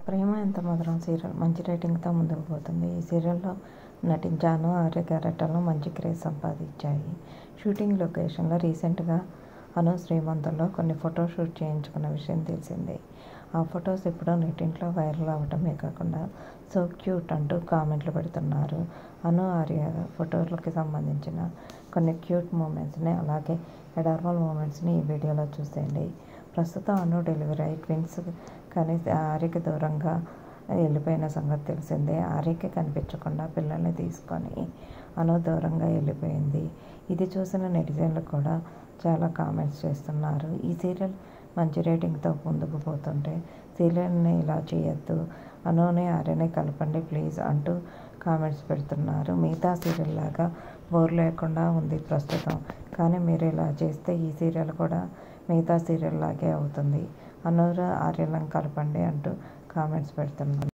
ప్రేమ ఎంత మధురం సీరియల్ మంచి రేటింగ్తో ముందుకు పోతుంది ఈ సీరియల్లో నటించాను ఆర్య క్యారెక్టర్లు మంచి క్రేజ్ సంపాదించాయి షూటింగ్ లొకేషన్లో రీసెంట్గా అను శ్రీమంతుల్లో కొన్ని ఫోటో షూట్ చేయించుకున్న విషయం తెలిసిందే ఆ ఫొటోస్ ఇప్పుడు నెట్టింట్లో వైరల్ అవ్వటమే కాకుండా సో క్యూట్ అంటూ కామెంట్లు పెడుతున్నారు అను ఆర్య ఫోటోలకి సంబంధించిన కొన్ని క్యూట్ మూమెంట్స్ని అలాగే ఎడార్మల్ మూమెంట్స్ని ఈ వీడియోలో చూసేయండి ప్రస్తుతం అను డెలివరీ అయి ట్విన్స్ కానీ ఆర్యకి దూరంగా వెళ్ళిపోయిన సంగతి తెలిసిందే ఆర్యకి కనిపించకుండా పిల్లల్ని తీసుకొని అను దూరంగా వెళ్ళిపోయింది ఇది చూసిన నెటిజన్లు కూడా చాలా కామెంట్స్ చేస్తున్నారు ఈ సీరియల్ మంచి రేటింగ్తో ముందుకు పోతుంటే సీరియల్ని ఇలా చేయొద్దు అనుని ఆర్యని కలపండి ప్లీజ్ అంటూ కామెంట్స్ పెడుతున్నారు మిగతా సీరియల్ లాగా బోర్ లేకుండా ఉంది ప్రస్తుతం కానీ మీరు ఇలా చేస్తే ఈ సీరియల్ కూడా మిగతా సీరియల్ లాగే అవుతుంది అనూర ఆర్యలను కలపండి అంటూ కామెంట్స్ పెడుతున్నారు